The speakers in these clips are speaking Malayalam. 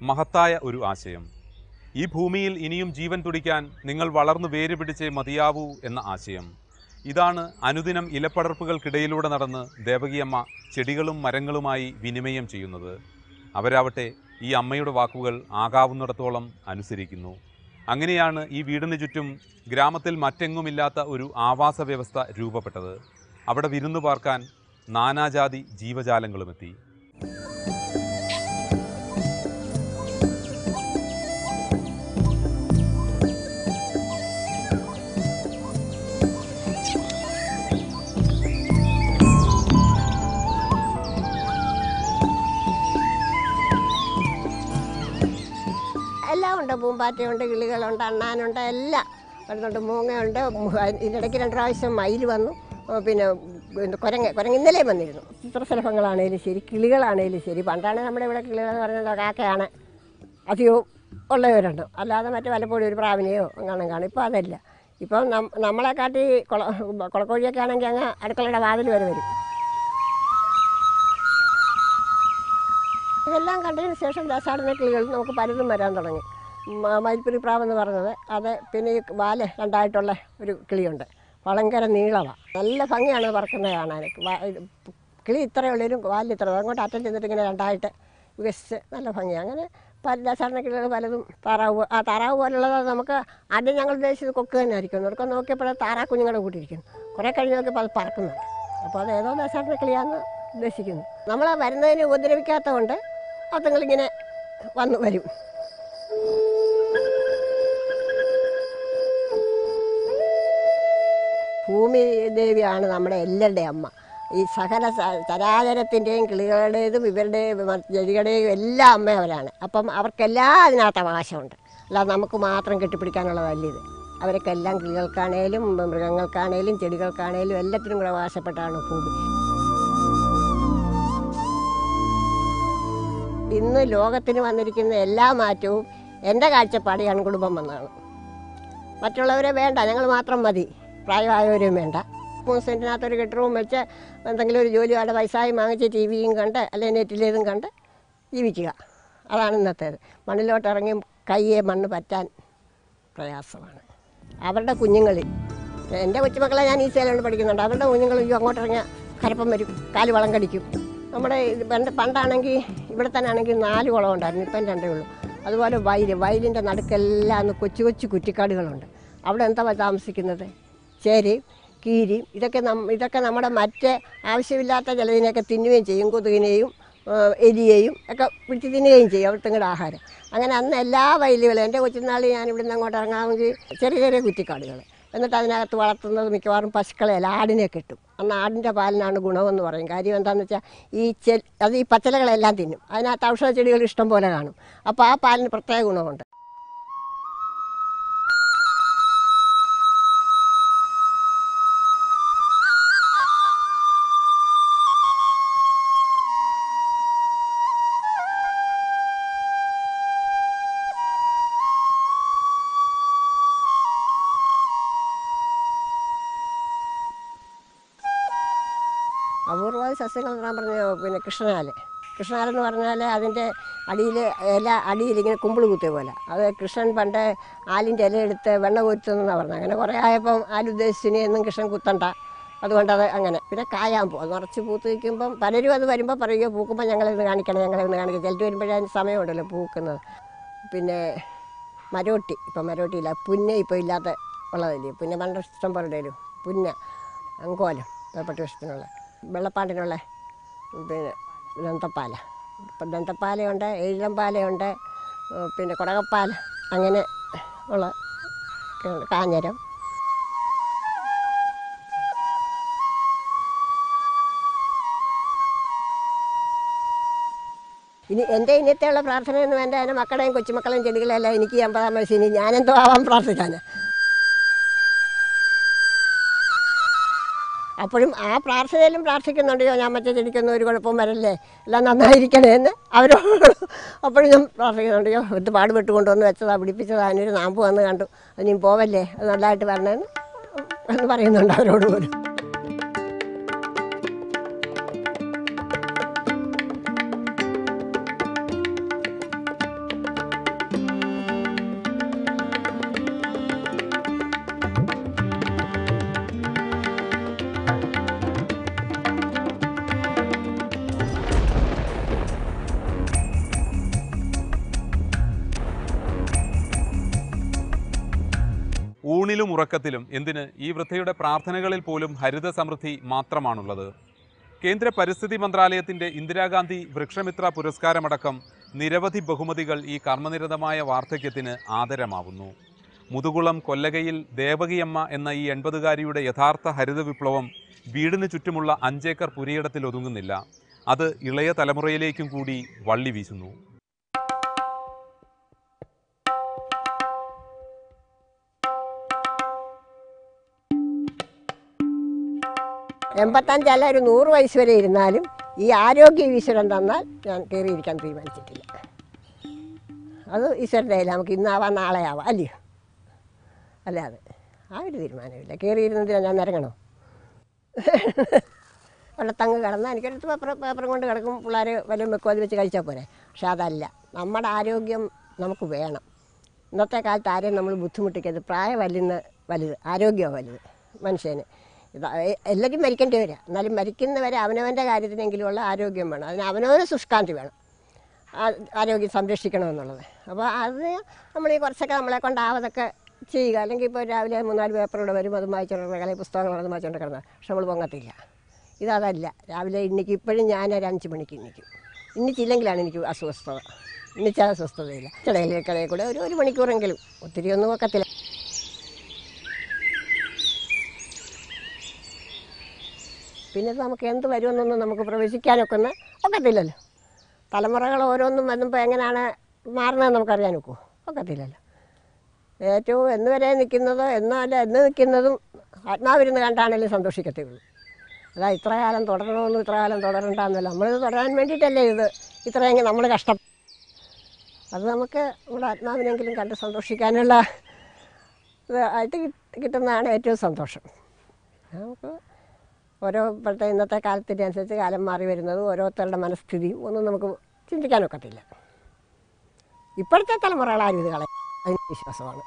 മഹത്തായ ഒരു ആശയം ഈ ഭൂമിയിൽ ഇനിയും ജീവൻ തുടിക്കാൻ നിങ്ങൾ വളർന്നു വേര് പിടിച്ചേ മതിയാവൂ എന്ന ആശയം ഇതാണ് അനുദിനം ഇലപ്പടർപ്പുകൾക്കിടയിലൂടെ നടന്ന് ദേവകിയമ്മ ചെടികളും മരങ്ങളുമായി വിനിമയം ചെയ്യുന്നത് അവരാവട്ടെ ഈ അമ്മയുടെ വാക്കുകൾ ആകാവുന്നിടത്തോളം അനുസരിക്കുന്നു അങ്ങനെയാണ് ഈ വീടിന് ചുറ്റും ഗ്രാമത്തിൽ മറ്റെങ്ങുമില്ലാത്ത ഒരു ആവാസ വ്യവസ്ഥ രൂപപ്പെട്ടത് അവിടെ വിരുന്നു പാർക്കാൻ നാനാജാതി ജീവജാലങ്ങളുമെത്തി എല്ലാം ഉണ്ട് പൂമ്പാറ്റയുണ്ട് കിളികളുണ്ട് അണ്ണാനുണ്ട് എല്ലാം വരുന്നുണ്ട് മൂങ്ങയുണ്ട് മു- ഇതിനിടയ്ക്ക് രണ്ട് പ്രാവശ്യം മയിൽ വന്നു ആ, പിന്നെ പിന്നെ കുരങ്ങ് കുരങ്ങ് ഇന്നലെയും വന്നിരുന്നു ചിത്രശലഭങ്ങളാണേലും ശരി കിളികളാണേലും ശരി പണ്ടാണ് നമ്മുടെ ഇവിടെ കിളികൾ എന്ന് പറയുന്നത് കാക്കയാണ് അധികവും ഉള്ളവരുണ്ട് അല്ലാതെ മറ്റു വല്ലപ്പോഴും ഒരു പ്രാവിനെയോ അങ്ങനെ കാണും ഇപ്പോൾ അതല്ല ഇപ്പം നം- നമ്മളെ കാട്ടി കുള കുളക്കോഴിയൊക്കെ ആണെങ്കിൽ അങ്ങ് അടുക്കളയുടെ വാതിൽ വരെ വരും ഇതെല്ലാം കണ്ടതിന് ശേഷം ദശാടന കിളികൾ നമുക്ക് പലതും വരാൻ തുടങ്ങി മ- മയിൽപ്പിരി പ്രാവെന്ന് പറഞ്ഞത് അത് പിന്നെ ഈ വാല് രണ്ടായിട്ടുള്ള ഒരു കിളിയുണ്ട് ഭയങ്കര നീളമാണ് നല്ല ഭംഗിയാണ് പറക്കുന്നത് കാണാൻ വാ- ഇത് കിളി ഇത്രയേ ഉള്ളതിലും വാലിൽ ഇത്ര അങ്ങോട്ട് അറ്റം ചെന്നിട്ട് ഇങ്ങനെ രണ്ടായിട്ട് വികസിച്ച് നല്ല ഭംഗിയാണ് അങ്ങനെ പല ദശാടന കിളികൾ പലതും താറാവ് ആ താറാവ് പോലുള്ളത് നമുക്ക് ആദ്യം ഞങ്ങൾ ഉദ്ദേശിച്ചത് കൊക്ക് തന്നെ ആയിരിക്കും ഒക്കെ നോക്കിയപ്പോഴേ താറാ കുഞ്ഞുങ്ങളുടെ കൂട്ടിയിരിക്കുന്നു കുറേ കഴിഞ്ഞ് നോക്കിയപ്പോൾ അത് പറക്കുന്നുണ്ട് അപ്പോൾ അത് ഏതോ ദശാടന കിളിയാന്ന് ഉദ്ദേശിക്കുന്നു നമ്മൾ വരുന്നതിന് ഉപദ്രവിക്കാത്തതുകൊണ്ട് അതുങ്ങളിങ്ങനെ വന്നു വരും ഭൂമി ദേവിയാണ് നമ്മുടെ എല്ലാവരുടെയും അമ്മ ഈ സകല സ- ചരാചരത്തിൻ്റെയും കിളികളുടേതും ഇവരുടെ ചെടികളുടെയും എല്ലാം അമ്മ അവരാണ് അപ്പം അവർക്കെല്ലാം അതിനകത്ത് അവകാശമുണ്ട് അല്ലാതെ നമുക്ക് മാത്രം കെട്ടിപ്പിടിക്കാനുള്ളതല്ല ഇത് അവർക്കെല്ലാം കിളികൾക്കാണേലും മൃഗങ്ങൾക്കാണേലും ചെടികൾക്കാണേലും എല്ലാത്തിനും കൂടെ അവകാശപ്പെട്ടാണ് ഭൂമി ഇന്ന് ലോകത്തിന് വന്നിരിക്കുന്ന എല്ലാ മാറ്റവും എൻ്റെ കാഴ്ചപ്പാട് അൺകുടുംബം വന്നതാണ് മറ്റുള്ളവരെ വേണ്ട ഞങ്ങൾ മാത്രം മതി പ്രായമായവരും വേണ്ട മൂന്ന് സെൻറ്റിനകത്ത് ഒരു കെട്ടിടവും വെച്ച് എന്തെങ്കിലും ഒരു ജോലി അവിടെ പൈസയും വാങ്ങിച്ച് ടി വിയും കണ്ട് അല്ലെങ്കിൽ നെറ്റിലേതും കണ്ട് ജീവിക്കുക അതാണ് ഇന്നത്തേത് മണ്ണിലോട്ട് ഇറങ്ങി കയ്യെ മണ്ണ് പറ്റാൻ പ്രയാസമാണ് അവരുടെ കുഞ്ഞുങ്ങളിൽ എൻ്റെ കൊച്ചുമക്കളെ ഞാൻ ഈ സേലോണ്ട് പഠിക്കുന്നുണ്ട് അവരുടെ കുഞ്ഞുങ്ങൾ അയ്യോ അങ്ങോട്ട് ഇറങ്ങിയ കരപ്പം വരും കാല് വളം കടിക്കും നമ്മുടെ ഇത് പണ്ട് പണ്ടാണെങ്കിൽ ഇവിടെ തന്നെ ആണെങ്കിൽ നാല് കുളം ഉണ്ടായിരുന്നു ഇപ്പം രണ്ടേ ഉള്ളൂ അതുപോലെ വയൽ വയലിൻ്റെ നടുക്കെല്ലാം അന്ന് കൊച്ചു കൊച്ചു കുറ്റിക്കാടുകളുണ്ട് അവിടെ എന്താ താമസിക്കുന്നത് ചേരയും കീരിയും ഇതൊക്കെ നം ഇതൊക്കെ നമ്മുടെ മറ്റ് ആവശ്യമില്ലാത്ത ചിലതിനെയൊക്കെ തിന്നുകയും ചെയ്യും കൊതുകിനെയും ആ, എലിയെയും ഒക്കെ പിടിച്ച് തിന്നുകയും ചെയ്യും അവിടുത്തെ ആഹാരം അങ്ങനെ അന്ന് എല്ലാ വയലുകളും എൻ്റെ കൊച്ചുനാൾ ഞാൻ ഇവിടുന്ന് അങ്ങോട്ട് ഇറങ്ങാമെങ്കിൽ ചെറിയ ചെറിയ കുറ്റിക്കാടുകൾ എന്നിട്ട് അതിനകത്ത് വളർത്തുന്നത് മിക്കവാറും പശുക്കളെയല്ല ആടിനെ കിട്ടും അന്ന് ആടിൻ്റെ പാലിനാണ് ഗുണമെന്ന് പറയും കാര്യം എന്താണെന്ന് വെച്ചാൽ ഈ ചെ അത് ഈ പച്ചലകളെല്ലാം തിന്നും അതിനകത്ത് ഔഷധ ചെടികൾ ഇഷ്ടം പോലെ കാണും അപ്പോൾ ആ പാലിന് പ്രത്യേക ഗുണമുണ്ട് അപൂർവ സസ്യങ്ങൾ എന്ന് പറഞ്ഞ പിന്നെ കൃഷ്ണനാല് കൃഷ്ണനാലെന്ന് പറഞ്ഞാൽ അതിൻ്റെ അടിയിൽ ഇല അടിയിൽ ഇങ്ങനെ കുമ്പിൾ കുത്തിയ പോലെ അത് കൃഷ്ണൻ പണ്ട് ആലിൻ്റെ ഇല എടുത്ത് വെണ്ണ കൊരുത്തുന്നതാണ് പറഞ്ഞത് അങ്ങനെ കുറേ ആയപ്പം ആലുദ്ദേശിച്ചിനി എന്നും കൃഷ്ണൻ കുത്തണ്ട അതുകൊണ്ട് അത് അങ്ങനെ പിന്നെ കായാൻ പോകും നിറച്ച് പൂത്ത് നിൽക്കുമ്പം പലരും അത് വരുമ്പോൾ പറയുക പൂക്കുമ്പോൾ ഞങ്ങളിന്ന് കാണിക്കണം ഞങ്ങളിന്ന് കാണിക്കണം ചിലർ വരുമ്പോഴേ അതിന് സമയമുണ്ടല്ലോ പൂക്കുന്നത് പിന്നെ മരോട്ടി ഇപ്പം മരോട്ടിയില്ല പുന്ന ഇപ്പോൾ ഇല്ലാത്ത ഉള്ളതല്ലേ പുന്ന പണ്ട് ഇഷ്ടം പോലെ ഇടയിലും പുന്ന അങ്കോലം പേപ്പട്ടി വിഷത്തിനുള്ള വെള്ളപ്പാണ്ടിനുള്ള പിന്നെ ദന്തപ്പാല ഇപ്പം ദന്തപ്പാലയുണ്ട് എഴുതമ്പാലയുണ്ട് ഏഹ് പിന്നെ കുടകപ്പാല അങ്ങനെ ഉള്ള ഒക്കെ ഉണ്ട്. കാഞ്ഞരം ഇനി എൻ്റെ ഇന്നത്തെയുള്ള പ്രാർത്ഥന എന്ന് വേണ്ട എൻ്റെ മക്കളുടെയും കൊച്ചുമക്കളെയും ചെടികളെല്ലാം എനിക്ക് ഈ അമ്പതാം വയസ്സിൽ ഇനി ഞാനെന്തോ ആവാൻ പ്രാർത്ഥിക്കാനാണ് അപ്പോഴും ആ പ്രാർത്ഥനയിലും പ്രാർത്ഥിക്കുന്നുണ്ടോ ഞാൻ മറ്റേ ചെടിക്കൊന്നും ഒരു കുഴപ്പവും വരല്ലേ എല്ലാം നന്നായിരിക്കണേ എന്ന് അവരോട് അപ്പോഴും ഞാൻ പ്രാർത്ഥിക്കുന്നുണ്ടോ ഇത് പാടുപെട്ട് കൊണ്ടുവന്ന് വെച്ചതാ പിടിപ്പിച്ചതാ അതിനൊരു നാമ്പ് വന്ന് കണ്ടു അതിനും പോവല്ലേ അത് നല്ലതായിട്ട് വരണമെന്ന് എന്ന് പറയുന്നുണ്ട് അവരോട് പോലും ഊണിലും ഉറക്കത്തിലും എന്തിന് ഈ വൃദ്ധയുടെ പ്രാർത്ഥനകളിൽ പോലും ഹരിത സമൃദ്ധി മാത്രമാണുള്ളത് കേന്ദ്ര പരിസ്ഥിതി മന്ത്രാലയത്തിന്റെ ഇന്ദിരാഗാന്ധി വൃക്ഷമിത്ര പുരസ്കാരമടക്കം നിരവധി ബഹുമതികൾ ഈ കർമ്മനിരതമായ വാർദ്ധക്യത്തിന് ആദരമാവുന്നു മുതുകുളം കൊല്ലകയിൽ ദേവകിയമ്മ എന്ന ഈ എൺപതുകാരിയുടെ യഥാർത്ഥ ഹരിത വിപ്ലവം വീടിന് ചുറ്റുമുള്ള അഞ്ചേക്കർ പുരയിടത്തിൽ ഒതുങ്ങുന്നില്ല അത് ഇളയ തലമുറയിലേക്കും കൂടി വള്ളി വീശുന്നു എൺപത്തഞ്ചല്ല ഒരു നൂറ് വയസ്സ് വരെ ഇരുന്നാലും ഈ ആരോഗ്യ ഈശ്വരൻ തന്നാൽ ഞാൻ കയറിയിരിക്കാൻ തീരുമാനിച്ചിട്ടില്ല അത് ഈശ്വരൻ്റെ കയ്യിൽ നമുക്ക് ഇന്നാവാം നാളെ ആവാം അല്ലയോ അല്ലാതെ ആ ഒരു തീരുമാനമില്ല കയറിയിരുന്നതിനാ ഞാൻ നിരങ്ങണോ വെള്ളത്തങ്ങ് കിടന്നാൽ എനിക്കൊരു പേപ്പർ പേപ്പറും കൊണ്ട് കിടക്കും പിള്ളേർ വല്ലതും വെക്കും അത് വെച്ച് കഴിച്ചാൽ പോരെ പക്ഷെ അതല്ല നമ്മുടെ ആരോഗ്യം നമുക്ക് വേണം ഇന്നത്തെ കാലത്ത് ആരെയും നമ്മൾ ബുദ്ധിമുട്ടിക്കരുത് പ്രായമല്ലുന്ന വലുത് ആരോഗ്യമാണ് വലുത് മനുഷ്യന് ഇത് എല്ലാവരും മരിക്കേണ്ടി വരിക എന്നാലും മരിക്കുന്നവരെ അവനവൻ്റെ കാര്യത്തിനെങ്കിലുമുള്ള ആരോഗ്യം വേണം അതിന് അവനവന് ശുഷ്കാന്തി വേണം ആ- ആരോഗ്യം സംരക്ഷിക്കണമെന്നുള്ളത് അപ്പോൾ അത് നമ്മൾ ഈ കുറച്ചൊക്കെ നമ്മളെ കൊണ്ടാവതൊക്കെ ചെയ്യുക അല്ലെങ്കിൽ ഇപ്പോൾ രാവിലെ മൂന്നാല് പേപ്പറൂടെ വരും അത് വായിച്ചുകൊണ്ട് അല്ലെങ്കിൽ പുസ്തകങ്ങളൊന്നും വായിച്ചുകൊണ്ട് കിടന്നാൽ പക്ഷെ നമ്മൾ പൊങ്ങത്തില്ല ഇതതല്ല രാവിലെ ഇന്നിക്ക് ഇപ്പോഴും ഞാനൊരു അഞ്ച് മണിക്ക് ഇന്നിക്കും ഇന്നിച്ചില്ലെങ്കിലാണ് എനിക്ക് അസ്വസ്ഥത ഇന്നിച്ചാൽ അസ്വസ്ഥതയില്ല ഇടയിൽ കടയിൽ കൂടെ ഒരു ഒരു മണിക്കൂറെങ്കിലും ഒത്തിരി ഒന്നും ഒക്കത്തില്ല പിന്നെ ഇത് നമുക്ക് എന്ത് വരുമെന്നൊന്നും നമുക്ക് പ്രവചിക്കാനൊക്കെ ഒന്ന് ഒക്കത്തില്ലല്ലോ തലമുറകൾ ഓരോന്നും വരുമ്പോൾ എങ്ങനെയാണ് മാറുന്നതെന്ന് നമുക്കറിയാൻ ഒക്കുമോ ഒക്കത്തില്ലല്ലോ ഏറ്റവും എന്ന് വരെ നിൽക്കുന്നതോ എന്നല്ല എന്ന് നിൽക്കുന്നതും ആത്മാവിരുന്ന് കണ്ടാണെങ്കിലും സന്തോഷിക്കത്തേ ഉള്ളൂ അതാ ഇത്ര കാലം തുടരണമെന്നും ഇത്ര കാലം തുടരണ്ടെന്നല്ല നമ്മളിത് തുടരാൻ വേണ്ടിയിട്ടല്ലേ ഇത് ഇത്രയെങ്കിൽ നമ്മൾ കഷ്ടം അത് നമുക്ക് നമ്മുടെ ആത്മാവിനെങ്കിലും കണ്ട് സന്തോഷിക്കാനുള്ള ഇത് ആയിട്ട് കിട്ട് കിട്ടുന്നതാണ് ഏറ്റവും സന്തോഷം നമുക്ക് ഓരോ ഇപ്പോഴത്തെ ഇന്നത്തെ കാലത്തിൻ്റെ അനുസരിച്ച് കാലം മാറി വരുന്നതും ഓരോരുത്തരുടെ മനസ്ഥിതിയും ഒന്നും നമുക്ക് ചിന്തിക്കാനൊക്കത്തില്ല ഇപ്പോഴത്തെ തലമുറകൾ ആരും ഇത് കളയും അതിന് വിശ്വാസമാണ്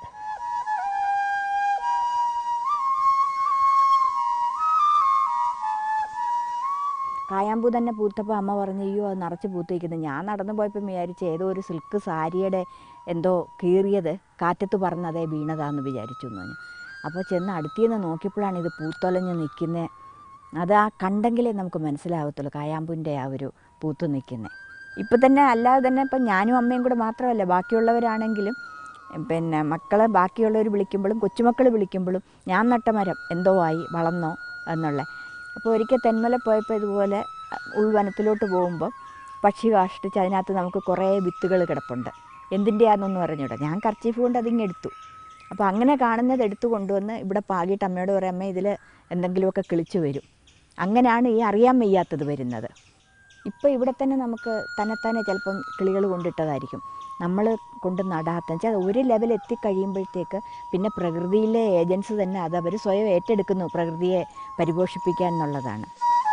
കായാമ്പൂ തന്നെ പൂത്തപ്പോൾ അമ്മ പറഞ്ഞു അയ്യോ അത് നിറച്ച് പൂത്തിരിക്കുന്നത് ഞാൻ നടന്നു പോയപ്പോൾ വിചാരിച്ചു ഏതോ ഒരു സിൽക്ക് സാരിയുടെ എന്തോ കീറിയത് കാറ്റത്ത് പറന്നതേ വീണതാന്ന് വിചാരിച്ചു എന്ന് പറഞ്ഞു അപ്പോൾ ചെന്ന് അടുത്തിന്ന് നോക്കിയപ്പോഴാണ് ഇത് പൂത്തൊലഞ്ഞ് നിൽക്കുന്നത് അത് ആ കണ്ടെങ്കിലേ നമുക്ക് മനസ്സിലാവത്തുള്ളൂ കായാമ്പൂൻ്റെ ആ ഒരു പൂത്ത് നിൽക്കുന്നത് ഇപ്പം തന്നെ അല്ലാതെ തന്നെ ഇപ്പം ഞാനും അമ്മയും കൂടെ മാത്രമല്ല ബാക്കിയുള്ളവരാണെങ്കിലും പിന്നെ മക്കളെ ബാക്കിയുള്ളവർ വിളിക്കുമ്പോഴും കൊച്ചുമക്കൾ വിളിക്കുമ്പോഴും ഞാൻ നട്ട മരം എന്തോ ആയി വളർന്നോ എന്നുള്ള അപ്പോൾ ഒരിക്കൽ തെന്മല പോയപ്പോൾ ഇതുപോലെ ഉൾവനത്തിലോട്ട് പോകുമ്പോൾ പക്ഷി കാഷ്ടിച്ച് അതിനകത്ത് നമുക്ക് കുറേ വിത്തുകൾ കിടപ്പുണ്ട് എന്തിൻ്റെയാണെന്നൊന്നും അറിഞ്ഞൂടാ ഞാൻ കർച്ചീഫ് കൊണ്ട് അതിങ്ങ് എടുത്തു അപ്പോൾ അങ്ങനെ കാണുന്നത് എടുത്തു കൊണ്ടുവന്ന് ഇവിടെ പാകിയിട്ട് അമ്മയോട് പറയാം അമ്മ ഇതിൽ എന്തെങ്കിലുമൊക്കെ കിളിച്ചു വരും അങ്ങനെയാണ് ഈ അറിയാൻ വയ്യാത്തത് വരുന്നത് ഇപ്പോൾ ഇവിടെ തന്നെ നമുക്ക് തന്നെത്താനെ ചിലപ്പം കിളികൾ കൊണ്ടിട്ടതായിരിക്കും നമ്മൾ കൊണ്ട് നടാത്ത വെച്ചാൽ ഒരു ലെവൽ എത്തിക്കഴിയുമ്പോഴത്തേക്ക് പിന്നെ പ്രകൃതിയിലെ ഏജൻസ് തന്നെ അത് അവർ സ്വയം ഏറ്റെടുക്കുന്നു പ്രകൃതിയെ പരിപോഷിപ്പിക്കാൻ എന്നുള്ളതാണ്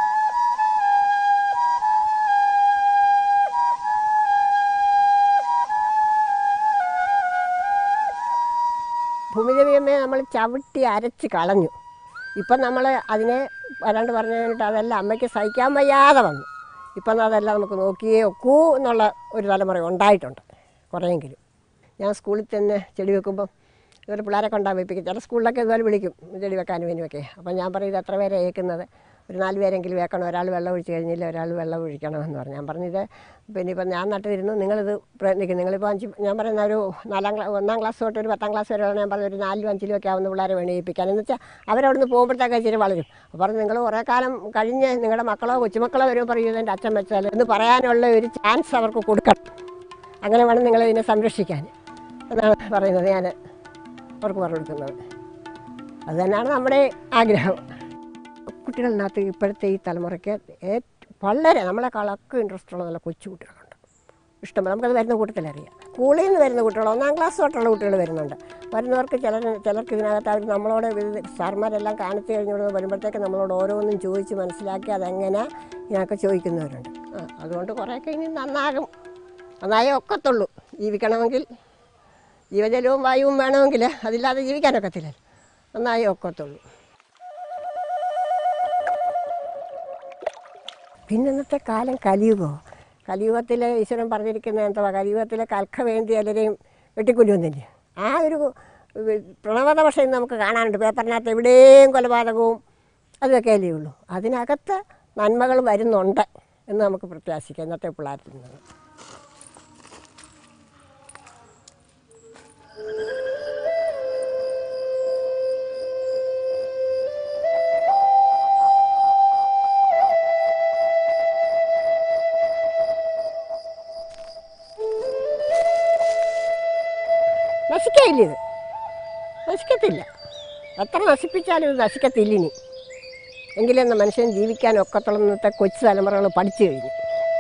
ഭൂമിദേവിയമ്മയെ നമ്മൾ ചവിട്ടി അരച്ച് കളഞ്ഞു ഇപ്പം നമ്മൾ അതിനെ വരാണ്ട് പറഞ്ഞു കഴിഞ്ഞിട്ട് അതെല്ലാം അമ്മയ്ക്ക് സഹിക്കാൻ വയ്യാതെ വന്നു ഇപ്പം അതെല്ലാം നമുക്ക് നോക്കിയേ ഒക്കൂ എന്നുള്ള ഒരു തലമുറ ഉണ്ടായിട്ടുണ്ട് കുറേയെങ്കിലും ഞാൻ സ്കൂളിൽ തന്നെ ചെടി വെക്കുമ്പം ഇവർ പിള്ളേരെ കൊണ്ടാ വെപ്പിക്കും ചില സ്കൂളിലൊക്കെ ഇതുപോലെ വിളിക്കും ചെടി വെക്കാനും ഇതിനുമൊക്കെ അപ്പം ഞാൻ പറയും ഇത് എത്ര പേരെ ഏൽക്കുന്നത് ഒരു നാല് പേരെങ്കിലും വെക്കണം ഒരാൾ വെള്ളം ഒഴിച്ച് കഴിഞ്ഞില്ല ഒരാൾ വെള്ളം ഒഴിക്കണമെന്ന് പറഞ്ഞു ഞാൻ പറഞ്ഞത് പിന്നെ ഇപ്പം ഞാൻ നട്ടിരുന്നു നിങ്ങളിത് പ്രയത്നിക്കും നിങ്ങളിപ്പോൾ അഞ്ച് ഞാൻ പറയുന്ന ഒരു നാലാം ക്ലാസ് ഒന്നാം ക്ലാസ് തൊട്ട് ഒരു പത്താം ക്ലാസ് വരെയാണ് ഞാൻ പറഞ്ഞ ഒരു നാലിലും അഞ്ചിലും ഒക്കെ ആവുന്ന പിള്ളേരെ വേണിയിപ്പിക്കാൻ എന്ന് വെച്ചാൽ അവരവിടുന്ന് പോകുമ്പോഴത്തേക്ക് ഇച്ചിരി വളരും അപ്പോൾ പറഞ്ഞു നിങ്ങൾ കുറേ കാലം കഴിഞ്ഞ് നിങ്ങളുടെ മക്കളോ കൊച്ചുമക്കളോ വരുമ്പോൾ പറയും എൻ്റെ അച്ഛൻ വെച്ചാൽ എന്ന് പറയാനുള്ള ഒരു ചാൻസ് അവർക്ക് കൊടുക്കണം അങ്ങനെ വേണം നിങ്ങൾ ഇതിനെ സംരക്ഷിക്കാൻ എന്നാണ് പറയുന്നത് ഞാൻ അവർക്ക് പറഞ്ഞു കൊടുക്കുന്നത് അത് തന്നെയാണ് നമ്മുടെ ആഗ്രഹം കുട്ടികളിനകത്ത് ഇപ്പോഴത്തെ ഈ തലമുറയ്ക്ക് ഏറ്റവും വളരെ നമ്മളെക്കാളൊക്കെ ഇൻട്രസ്റ്റ് ഉള്ള നല്ല കൊച്ചു കുട്ടികളുണ്ട് ഇഷ്ടംപോലെ നമുക്കത് വരുന്ന കൂട്ടത്തിലറിയാം സ്കൂളിൽ നിന്ന് വരുന്ന കുട്ടികൾ ഒന്നാം ക്ലാസ് തൊട്ടുള്ള കുട്ടികൾ വരുന്നുണ്ട് വരുന്നവർക്ക് ചിലർ ചിലർക്ക് ഇതിനകത്ത് അവർ നമ്മളോട് ഇത് സാർമാരെല്ലാം കാണിച്ചു കഴിഞ്ഞോട് വരുമ്പോഴത്തേക്ക് നമ്മളോട് ഓരോന്നും ചോദിച്ച് മനസ്സിലാക്കി അതെങ്ങനെ ഇതിനൊക്കെ ചോദിക്കുന്നവരുണ്ട് ആ അതുകൊണ്ട് കുറേയൊക്കെ ഇനി നന്നാകും നന്നായേ ഒക്കത്തുള്ളൂ ജീവിക്കണമെങ്കിൽ ജീവജലവും വായുവും വേണമെങ്കിൽ അതില്ലാതെ ജീവിക്കാനൊക്കത്തില്ല നന്നായേ ഒക്കത്തുള്ളൂ പിന്നെ ഇന്നത്തെ കാലം കലിയുഗോ കലിയുഗത്തിൽ ഈശ്വരൻ പറഞ്ഞിരിക്കുന്നത് എന്തുവാ കലിയുഗത്തിലെ കൽക്ക വേണ്ടി എല്ലാവരെയും വെട്ടിക്കൊല്ലുമെന്നില്ലേ ആ ഒരു പ്രണവത പക്ഷേ ഇന്ന് നമുക്ക് കാണാനുണ്ട് പേപ്പറിനകത്ത് എവിടെയും കൊലപാതകവും അതൊക്കെയല്ലേ ഉള്ളൂ അതിനകത്ത് നന്മകൾ വരുന്നുണ്ട് എന്ന് നമുക്ക് പ്രത്യാശിക്കാം ഇന്നത്തെ പിള്ളേരിൽ നിന്ന് നശിക്കയില്ല ഇത് നശിക്കത്തില്ല എത്ര നശിപ്പിച്ചാലും ഇത് നശിക്കത്തില്ല ഇനി എങ്കിലെന്ന് മനുഷ്യൻ ജീവിക്കാൻ ഒക്കത്തുള്ള ഇന്നത്തെ കൊച്ചു തലമുറകൾ പഠിച്ചു കഴിഞ്ഞു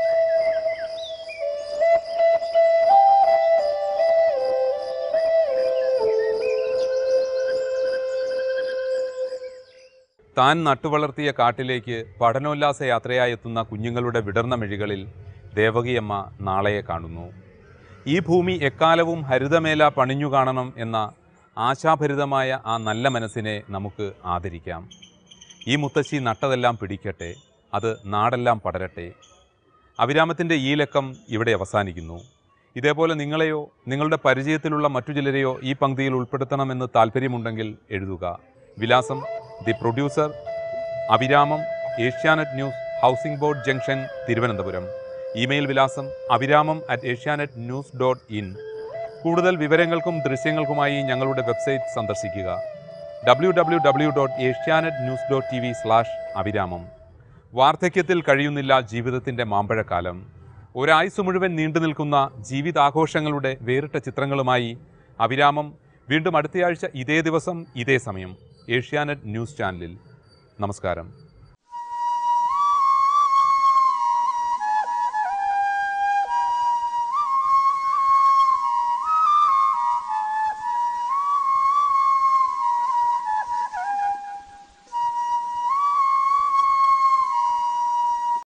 താൻ നട്ടുവളർത്തിയ കാട്ടിലേക്ക് പഠനോല്ലാസ യാത്രയായി എത്തുന്ന കുഞ്ഞുങ്ങളുടെ വിടർന്ന മിഴികളിൽ ദേവകിയമ്മ നാളെയെ കാണുന്നു ഈ ഭൂമി എക്കാലവും ഹരിതമേല പണിഞ്ഞു കാണണം എന്ന ആശാഭരിതമായ ആ നല്ല മനസ്സിനെ നമുക്ക് ആദരിക്കാം ഈ മുത്തശ്ശി നട്ടതെല്ലാം പിടിക്കട്ടെ അത് നാടെല്ലാം പടരട്ടെ അവിരാമത്തിൻ്റെ ഈ ലക്കം ഇവിടെ അവസാനിക്കുന്നു ഇതേപോലെ നിങ്ങളെയോ നിങ്ങളുടെ പരിചയത്തിലുള്ള മറ്റു ചിലരെയോ ഈ പങ്ക്തിയിൽ ഉൾപ്പെടുത്തണമെന്ന് താല്പര്യമുണ്ടെങ്കിൽ എഴുതുക വിലാസം the producer Aviramam Asianet news housing board junction Thiruvananthapuram email വിലാസം Aviramam at Asianet news dot in കൂടുതൽ വിവരങ്ങൾക്കും ദൃശ്യങ്ങൾക്കുമായി ഞങ്ങളുടെ വെബ്സൈറ്റ് സന്ദർശിക്കുക W W W dot Asianet news dot T V slash Aviramam വാർദ്ധക്യത്തിൽ കഴിയുന്നില്ല ജീവിതത്തിൻ്റെ മാമ്പഴക്കാലം ഒരായുസ് മുഴുവൻ നീണ്ടു നിൽക്കുന്ന ജീവിതാഘോഷങ്ങളുടെ വേറിട്ട ചിത്രങ്ങളുമായി അവിരാമം വീണ്ടും അടുത്തയാഴ്ച ഇതേ ദിവസം ഇതേ സമയം ഏഷ്യാനെറ്റ് ന്യൂസ് ചാനലിൽ നമസ്കാരം